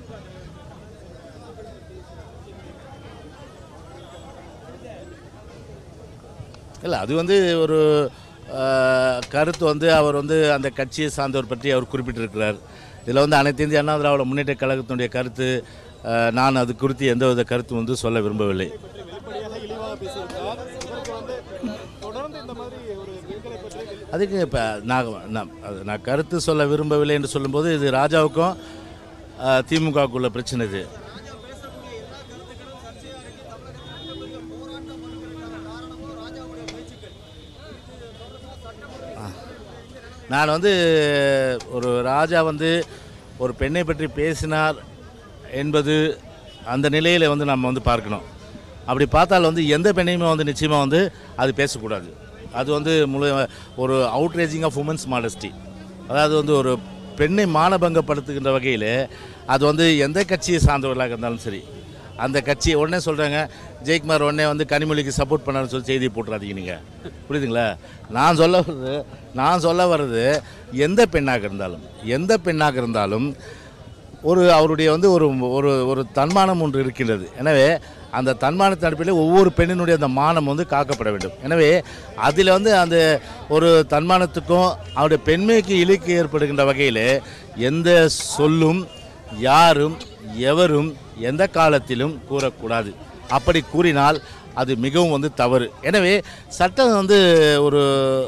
இல்லை அது வந்து ஒரு அஹ், கருத்து வந்து அவர் வந்து அந்த கட்சியை சார்ந்தவர் பற்றி அவர் குறிப்பிட்டிருக்கிறார் இதில் வந்து அனைத்து இந்திய அண்ணா திராவிட முன்னேற்ற கழகத்தினுடைய கருத்து அஹ், நான் அது குறித்து எந்தவித கருத்தும் வந்து சொல்ல விரும்பவில்லை பற்றி வெளிப்படையாக இழிவாக பேசியிருக்கார் இதற்கு வந்து தொடர்ந்து இந்த மாதிரி ஒரு பெண்களை பற்றி வெளி- அதுக்கு இப்போ நான் நான் அது நான் கருத்து சொல்ல விரும்பவில்லை என்று சொல்லும்போது இது ராஜாவுக்கும் அஹ், திமுகவுக்குள்ள பிரச்சனை இது நான் வந்து ஒரு ராஜா வந்து ஒரு பெண்ணை பற்றி பேசினார் என்பது அந்த நிலையில் வந்து நம்ம வந்து பார்க்கணும் அப்படி பார்த்தால் வந்து எந்த பெண்ணையுமே வந்து நிச்சயமாக வந்து அது பேசக்கூடாது அது வந்து முழு ஒரு அவுட்ரேஜிங் ஆஃப் உமன்ஸ் மாடஸ்டி அதாவது வந்து ஒரு பெண்ணை மானபங்கப்படுத்துகின்ற வகையில் அது வந்து எந்த கட்சியை சார்ந்தவர்களாக இருந்தாலும் சரி அந்த கட்சி உடனே சொல்கிறாங்க ஜெயக்குமார் உடனே வந்து கனிமொழிக்கு சப்போர்ட் பண்ணாருன்னு சொல்லி செய்தி போட்டுறாதீங்க நீங்கள் புரியுதுங்களா நான் சொல்ல வர்றது நான் சொல்ல வர்றது எந்த பெண்ணாக இருந்தாலும் எந்த பெண்ணாக இருந்தாலும் ஒரு அவருடைய வந்து ஒரு ஒரு ஒரு தன்மானம் ஒன்று இருக்கின்றது எனவே அந்த தன்மானத்தின் அடிப்படையில் ஒவ்வொரு பெண்ணினுடைய அந்த மானம் வந்து காக்கப்பட வேண்டும் எனவே அதில் வந்து அந்த ஒரு தன்மானத்துக்கும் அவருடைய பெண்மைக்கு இழுக்கு ஏற்படுகின்ற வகையில் எந்த சொல்லும் யாரும் எவரும் எந்த காலத்திலும் கூறக்கூடாது அப்படி கூறினால் அது மிகவும் வந்து தவறு எனவே சட்டம் வந்து ஒரு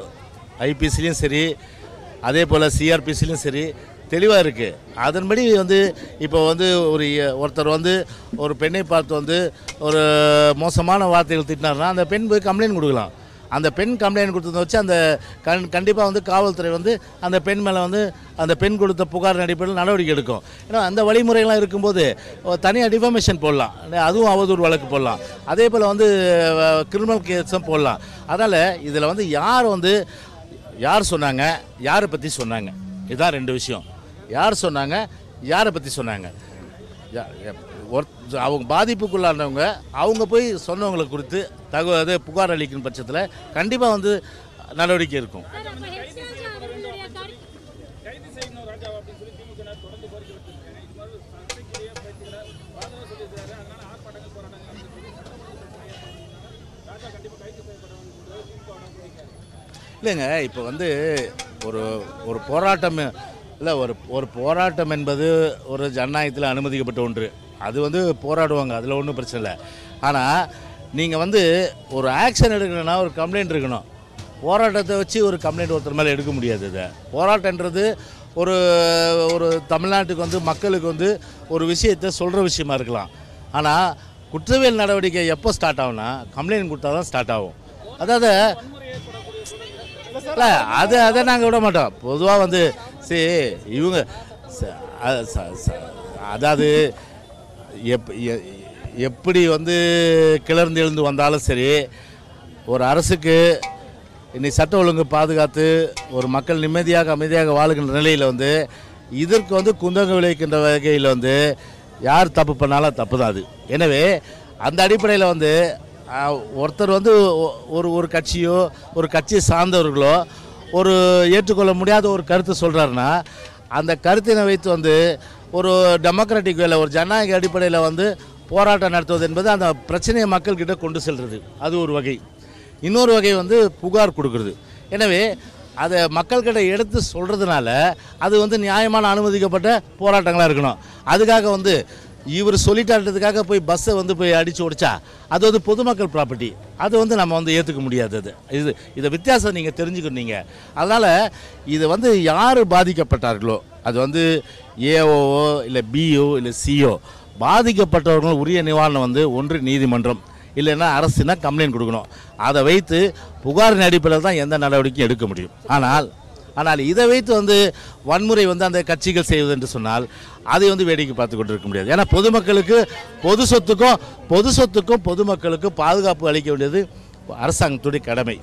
ஐபிசிலையும் சரி அதே போல் சிஆர்பிசிலையும் சரி தெளிவாக இருக்குது அதன்படி வந்து இப்போ வந்து ஒரு ஒருத்தர் வந்து ஒரு பெண்ணை பார்த்து வந்து ஒரு மோசமான வார்த்தைகள் திட்டினார்னா அந்த பெண் போய் கம்ப்ளைண்ட் கொடுக்கலாம் அந்த பெண் கம்ப்ளைண்ட் கொடுத்ததை வச்சு அந்த கண் கண்டிப்பாக வந்து காவல்துறை வந்து அந்த பெண் மேலே வந்து அந்த பெண் கொடுத்த புகார் அடிப்படையில் நடவடிக்கை எடுக்கும் ஏன்னா அந்த வழிமுறைகள்லாம் இருக்கும்போது தனியாக டிஃபமேஷன் போடலாம் அதுவும் அவதூறு வழக்கு போடலாம் அதே போல் வந்து கிரிமினல் கேஸும் போடலாம் அதனால் இதில் வந்து யார் வந்து யார் சொன்னாங்க யாரை பற்றி சொன்னாங்க இதுதான் ரெண்டு விஷயம் யார் சொன்னாங்க யாரை பற்றி சொன்னாங்க யா- எப்- ஒரு அவங்க பாதிப்புக்குள்ளானவங்க அவங்க போய் சொன்னவங்களை குறித்து தகவல் அது புகார் அளிக்கும் பட்சத்தில் கண்டிப்பாக வந்து நடவடிக்கை இருக்கும் சார் அப்ப ஹெச் ராஜா அவர்களுடைய கருத்து கைது செய்யணும் ராஜா அப்படின்னு சொல்லி திமுக தொடர்ந்து கோரிக்கை வச்சிருக்காங்க இது மாதிரி சர்ச்சைக்குரிய பேச்சுகளை ஆதரவு சொல்லியிருக்காரு அதனால ஆர்ப்பாட்டங்கள் போராட்டங்கள் அப்படின்னு சொல்லி சட்டமன்ற பிரச்சனை ஏற்படுத்தினால ராஜா கண்டிப்பா கைது செய்யப்பட வேண்டும் திமுக கோரிக்கை இல்லைங்க இப்போ வந்து ஒரு ஒரு போராட்டம் இல்லை ஒரு ஒரு போராட்டம் என்பது ஒரு ஜனநாயகத்தில் அனுமதிக்கப்பட்ட ஒன்று அது வந்து போராடுவாங்க அதில் ஒன்றும் பிரச்சனை இல்லை ஆனால் நீங்கள் வந்து ஒரு ஆக்ஷன் எடுக்கணும்னா ஒரு கம்ப்ளைண்ட் இருக்கணும் போராட்டத்தை வச்சு ஒரு கம்ப்ளைண்ட் ஒருத்தர் மேலே எடுக்க முடியாது இதை போராட்டன்றது ஒரு ஒரு தமிழ்நாட்டுக்கு வந்து மக்களுக்கு வந்து ஒரு விஷயத்தை சொல்கிற விஷயமா இருக்கலாம் ஆனால் குற்றவியல் நடவடிக்கை எப்போ ஸ்டார்ட் ஆகும்னா கம்ப்ளைண்ட் கொடுத்தா தான் ஸ்டார்ட் ஆகும் அதாவது இல்லை அது அதை நாங்கள் விட மாட்டோம் பொதுவாக வந்து சரி இவங்க ச- அ- ச- ச- அதாவது எப் எ- எப்படி வந்து கிளர்ந்து எழுந்து வந்தாலும் சரி ஒரு அரசுக்கு இன்னைக்கு சட்ட ஒழுங்கு பாதுகாத்து ஒரு மக்கள் நிம்மதியாக அமைதியாக வாழுகின்ற நிலையில் வந்து இதற்கு வந்து குந்தகம் விளைவிக்கின்ற வகையில் வந்து யார் தப்பு பண்ணாலும் தப்பு தான் அது எனவே அந்த அடிப்படையில் வந்து ஆஹ், ஒருத்தர் வந்து ஒ- ஒரு ஒரு கட்சியோ ஒரு கட்சியை சார்ந்தவர்களோ ஒரு ஏற்றுக்கொள்ள முடியாத ஒரு கருத்து சொல்கிறாருன்னா அந்த கருத்தினை வைத்து வந்து ஒரு டெமோக்ராட்டிக் வேலை ஒரு ஜனநாயக அடிப்படையில் வந்து போராட்டம் நடத்துவது என்பது அந்த பிரச்சனையை மக்கள்கிட்ட கொண்டு செல்வது அது ஒரு வகை இன்னொரு வகை வந்து புகார் கொடுக்கறது எனவே அதை மக்கள்கிட்ட எடுத்து சொல்கிறதுனால அது வந்து நியாயமான அனுமதிக்கப்பட்ட போராட்டங்களாக இருக்கணும் அதுக்காக வந்து இவர் சொல்லிட்டான்றதுக்காக போய் பஸ்ஸை வந்து போய் அடித்து உடைச்சா அது வந்து பொதுமக்கள் ப்ராப்பர்ட்டி அது வந்து நம்ம வந்து ஏற்றுக்க முடியாது அது இது இதை வித்தியாசம் நீங்கள் தெரிஞ்சுக்கணும் அதனால் இது வந்து யார் பாதிக்கப்பட்டார்களோ அது வந்து ஏஓஓ இல்லை பிஓ இல்லை சிஓ பாதிக்கப்பட்டவர்கள் உரிய நிவாரணம் வந்து ஒன்று நீதிமன்றம் இல்லைன்னா அரசுனா கம்ப்ளைண்ட் கொடுக்கணும் அதை வைத்து புகாரின் அடிப்படையில் தான் எந்த நடவடிக்கையும் எடுக்க முடியும் ஆனால் ஆனால் இதை வைத்து வந்து வன்முறை வந்து அந்த கட்சிகள் செய்வது என்று சொன்னால் அதை வந்து வேடிக்கை பார்த்து கொண்டு இருக்க முடியாது ஏன்னா பொதுமக்களுக்கு பொது சொத்துக்கும் பொது சொத்துக்கும் பொதுமக்களுக்கும் பாதுகாப்பு அளிக்க வேண்டியது அரசாங்கத்துடைய கடமை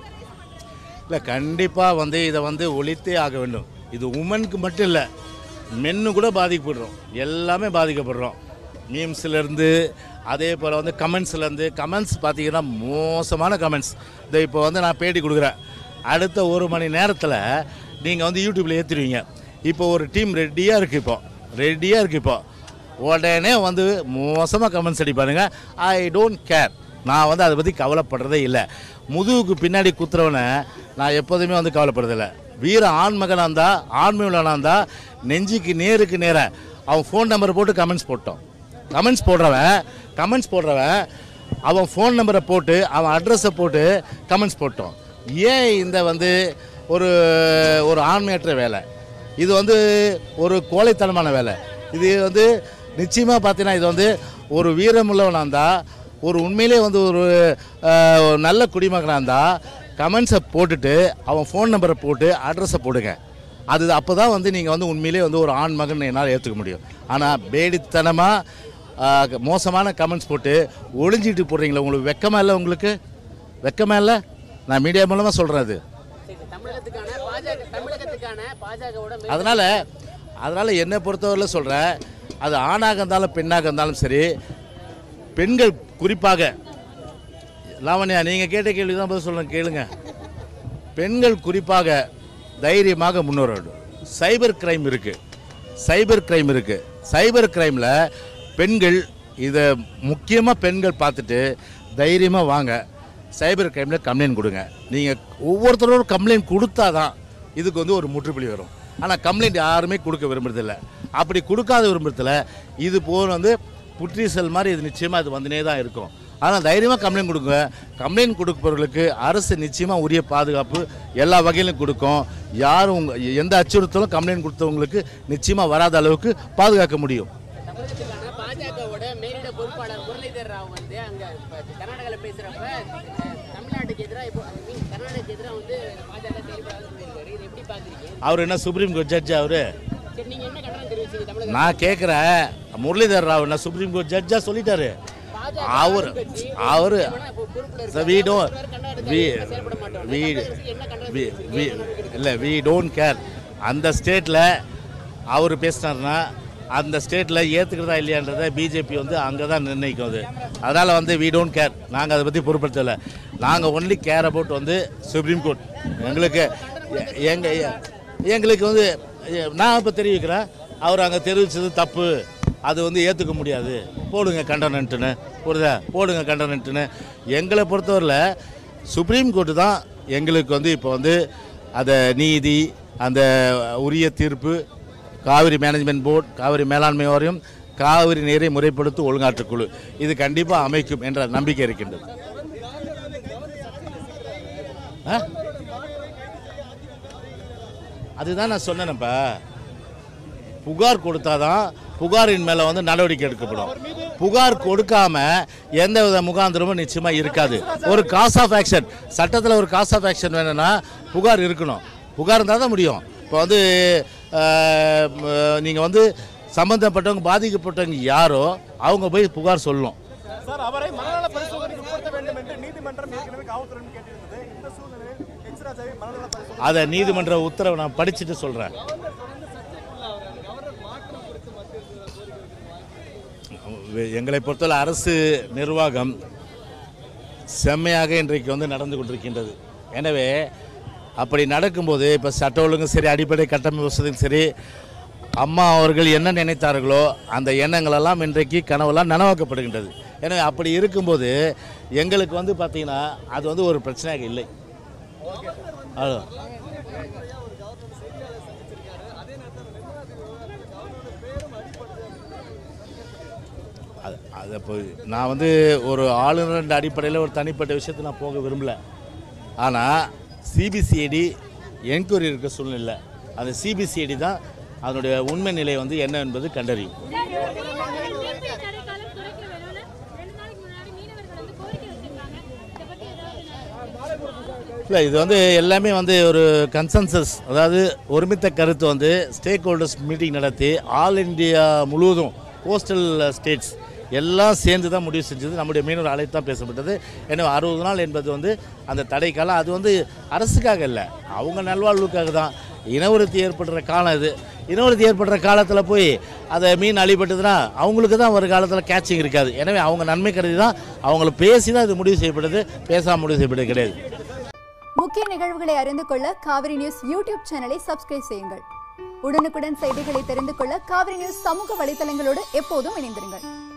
இல்லை கண்டிப்பாக வந்து இதை வந்து ஒழித்தே ஆக வேண்டும் இது உமனுக்கு மட்டும் இல்லை மென்னு கூட பாதிக்கப்படுறோம் எல்லாமே பாதிக்கப்படுறோம் மீம்ஸ்லேருந்து அதே போல் வந்து கமெண்ட்ஸ்லேருந்து கமெண்ட்ஸ் பார்த்தீங்கன்னா மோசமான கமெண்ட்ஸ் இந்த இப்போ வந்து நான் பேட்டி கொடுக்குறேன் அடுத்த ஒரு மணி நேரத்தில் நீங்கள் வந்து யூடியூப்பில் ஏற்றிடுவீங்க இப்போ ஒரு டீம் ரெடியாக இருக்குது இப்போ ரெடியாக இருக்குது இப்போ உடனே வந்து மோசமாக கமெண்ட்ஸ் அடிப்பானுங்க ஐ டோன்ட் கேர் நான் வந்து அதை பற்றி கவலைப்படுறதே இல்லை முதுகுக்கு பின்னாடி குத்துறவனை நான் எப்போதுமே வந்து கவலைப்படுறதில்ல வீர ஆண்மகனாக இருந்தால் ஆண்மையுள்ளனாக இருந்தால் நெஞ்சுக்கு நேருக்கு நேர அவன் ஃபோன் நம்பர் போட்டு கமெண்ட்ஸ் போட்டோம் கமெண்ட்ஸ் போடுறவன் கமெண்ட்ஸ் போடுறவன் அவன் ஃபோன் நம்பரை போட்டு அவன் அட்ரஸை போட்டு கமெண்ட்ஸ் போட்டோம் ஏன் இந்த வந்து ஒரு ஒரு ஆண்மையற்ற வேலை இது வந்து ஒரு கோழைத்தனமான வேலை இது வந்து நிச்சயமாக பார்த்தீங்கன்னா இது வந்து ஒரு வீரமுள்ளவனாக இருந்தால் ஒரு உண்மையிலே வந்து ஒரு அஹ், ஒரு நல்ல குடிமகனாக இருந்தால் கமெண்ட்ஸை போட்டுட்டு அவன் ஃபோன் நம்பரை போட்டு அட்ரஸை போடுங்க அது அப்போ தான் வந்து நீங்கள் வந்து உண்மையிலே வந்து ஒரு ஆண் மகன் என்னால் ஏற்றுக்க முடியும் ஆனால் பேடித்தனமாக மோசமான கமெண்ட்ஸ் போட்டு ஒளிஞ்சிட்டு போடுறீங்களா உங்களுக்கு வெக்கமா இல்லை உங்களுக்கு வெக்கமா இல்லை நான் மீடியா மூலமாக சொல்கிறேன் அது சரி, தமிழகத்துக்கான பாஜக தமிழகத்துக்கான பாஜகவோட மே- அதனால் அதனால் என்னை பொறுத்தவரையில் சொல்கிறேன் அது ஆணாக இருந்தாலும் பெண்ணாக இருந்தாலும் சரி பெண்கள் குறிப்பாக லாவண்யா நீங்கள் கேட்ட கேள்வி தான் பதில் சொல்லுங்க கேளுங்க பெண்கள் குறிப்பாக தைரியமாக முன்னேற வேண்டும் சைபர் கிரைம் இருக்குது சைபர் கிரைம் இருக்குது சைபர் கிரைமில் பெண்கள் இதை முக்கியமாக பெண்கள் பார்த்துட்டு தைரியமாக வாங்க சைபர் கிரைமில் கம்ப்ளைண்ட் கொடுங்க நீங்கள் ஒவ்வொருத்தரோட கம்ப்ளைண்ட் கொடுத்தா தான் இதுக்கு வந்து ஒரு முற்றுப்புள்ளி வரும் ஆனால் கம்ப்ளைண்ட் யாருமே கொடுக்க விரும்புறதில்ல அப்படி கொடுக்காத விரும்புறதில்ல இது போல் வந்து புற்றீசல் மாதிரி இது நிச்சயமாக இது வந்துனே தான் இருக்கும் ஆனால் தைரியமாக கம்ப்ளைண்ட் கொடுங்க கம்ப்ளைண்ட் கொடுப்பவர்களுக்கு அரசு நிச்சயமாக உரிய பாதுகாப்பு எல்லா வகையிலும் கொடுக்கும் யாரும் உங்க எந்த அச்சுறுத்தலும் கம்ப்ளைண்ட் கொடுத்தவங்களுக்கு நிச்சயமாக வராத அளவுக்கு பாதுகாக்க முடியும் தமிழகத்துக்கான பாஜகவோட மேலிட பொறுப்பாளர் முரளிதர் ராவ் வந்து அங்க இப்ப கர்நாடகால பேசுறப்ப அஹ், தமிழ்நாட்டுக்கு எதிராக இப்போ I mean, கர்நாடகாக்கு எதிராக வந்து பாஜக செயல்படாதுன்னு சொல்லியிருக்காரு இதை எப்படி பாக்குறீங்க அவர் என்ன சுப்ரீம் கோர்ட் ஜட்ஜ் அவர் சரி நீங்க என்ன கண்டனம் தெரிவிச்சீங்க தமிழக நான் கேட்குறேன் முரளிதர் ராவ் என்ன சுப்ரீம் கோர்ட் ஜட்ஜாக சொல்லிட்டாரு பாஜக அவர் ஆளுங்கட்சி அவர் நிச்சயமான இப்போ பொறுப்புல So இருக்காங்க. we don't ஒரு கர்நாடகா we எதிராக செயல்பட மாட்டோம் we தமிழக அரசு என்ன கண்டனம் we தெரிவிச்சீங்க? we என்ன நடவடிக்கை எடுக்க இல்லை வி டோன்ட் கேர் அந்த ஸ்டேட்டில் அவர் பேசினார்னா அந்த ஸ்டேட்டில் ஏற்றுக்கிறதா இல்லையான்றதை பிஜேபி வந்து அங்கே தான் நிர்ணயிக்கும் அது அதனால் வந்து வி டோன்ட் கேர் நாங்கள் அதை பற்றி பொருட்படுத்தலை நாங்கள் ஒன்லி கேர் அபவுட் வந்து சுப்ரீம் கோர்ட் எங்களுக்கு எங்கள் எங்களுக்கு வந்து எ- நான் இப்போ தெரிவிக்கிறேன் அவர் அங்கே தெரிவித்தது தப்பு அது வந்து ஏற்றுக்க முடியாது போடுங்க கண்டனன்ட்டுன்னு புரியுதா போடுங்க கண்டனன்ட்டுன்னு எங்களை பொறுத்தவரையில் சுப்ரீம் கோர்ட்டு தான் எங்களுக்கு வந்து இப்போ வந்து அதை நீதி அந்த உரிய தீர்ப்பு காவிரி மேனேஜ்மெண்ட் போர்டு காவிரி மேலாண்மை வாரியம் காவிரி நீரை முறைப்படுத்தி ஒழுங்காற்றுக் குழு இது கண்டிப்பாக அமைக்கும் என்ற நம்பிக்கை இருக்கின்றது ஆ? அதுதான் நான் சொன்னேனப்பா புகார் கொடுத்தாதான் புகாரின் மேலே வந்து நடவடிக்கை எடுக்கப்படும் புகார் கொடுக்காம எந்த வித முகாந்திரமும் நிச்சயமாக இருக்காது ஒரு காஸ் ஆஃப் ஆக்ஷன் சட்டத்தில் ஒரு காஸ் ஆஃப் ஆக்ஷன் வேணும்னா புகார் இருக்கணும் புகார் இருந்தால் தான் முடியும் இப்போ வந்து நீங்கள் வந்து சம்மந்தப்பட்டவங்க பாதிக்கப்பட்டவங்க யாரோ அவங்க போய் புகார் சொல்லணும் சார் அவரை மனநல பரிசோதனைக்கு உட்படுத்த வேண்டும் என்று நீதிமன்றம் ஏற்கனவே காவல்துறையிடம் கேட்டிருந்தது இந்த சூழ்நிலையில் எச் ராஜாவை மனநல பரிசோதனை அதை நீதிமன்ற உத்தரவை நான் படிச்சுட்டு சொல்கிறேன் எங்களை பொறுத்தவரை அரசு நிர்வாகம் செம்மையாக இன்றைக்கு வந்து நடந்து கொண்டிருக்கின்றது எனவே அப்படி நடக்கும்போது இப்போ சட்ட ஒழுங்கும் சரி அடிப்படை கட்டமைப்பு வசதியும் சரி அம்மா அவர்கள் என்ன நினைத்தார்களோ அந்த எண்ணங்களெல்லாம் இன்றைக்கு கனவெல்லாம் நனவாக்கப்படுகின்றது எனவே அப்படி இருக்கும்போது எங்களுக்கு வந்து பார்த்திங்கன்னா அது வந்து ஒரு பிரச்சனையாக இல்லை அவ்வளோ அது அது அப்போ நான் வந்து ஒரு ஆளுநர் அடிப்படையில் ஒரு தனிப்பட்ட விஷயத்தை நான் போக விரும்பல ஆனால் சிபிசிஐடி என்கொயரி இருக்க சூழ்நிலை அந்த சிபிசிஐடி தான் அதனுடைய உண்மை நிலை வந்து என்ன என்பது கண்டறியும் தீர்ப்பு தடைக்காலம் குறைக்க வேணும்னு ரெண்டு நாளைக்கு முன்னாடி மீனவர்கள் வந்து கோரிக்கை வச்சிருக்காங்க இதை பத்தி ஏதாவது இல்லை இது வந்து எல்லாமே வந்து ஒரு கன்சென்சஸ் அதாவது ஒருமித்த கருத்து வந்து ஸ்டேக் ஹோல்டர்ஸ் மீட்டிங் நடத்தி ஆல் இந்தியா முழுவதும் கோஸ்டல் ஸ்டேட்ஸ் எல்லாம் சேர்ந்து தான் முடிவு செஞ்சது நம்முடைய மீனவர் அழைத்து தான் பேசப்பட்டது எனவே அறுபது நாள் என்பது வந்து அந்த தடை காலம் அது வந்து அரசுக்காக இல்லை அவங்க நல்வாழ்வுக்காக தான் இனவருத்தி ஏற்படுற காலம் இது இனவருத்தி ஏற்படுற காலத்தில் போய் அதை மீன் அழிபட்டதுன்னா அவங்களுக்கு தான் ஒரு காலத்தில் கேட்சிங் இருக்காது எனவே அவங்க நன்மை கருதி தான் அவங்கள பேசி தான் இது முடிவு செய்யப்பட்டது பேசாமல் முடிவு செய்யப்பட்டது கிடையாது முக்கிய நிகழ்வுகளை அறிந்து கொள்ள காவிரி நியூஸ் யூடியூப் சேனலை சப்ஸ்கிரைப் செய்யுங்கள் உடனுக்குடன் செய்திகளை தெரிந்து கொள்ள காவிரி நியூஸ் சமூக வலைதளங்களோடு எப்போதும் இணைந்திருங்கள்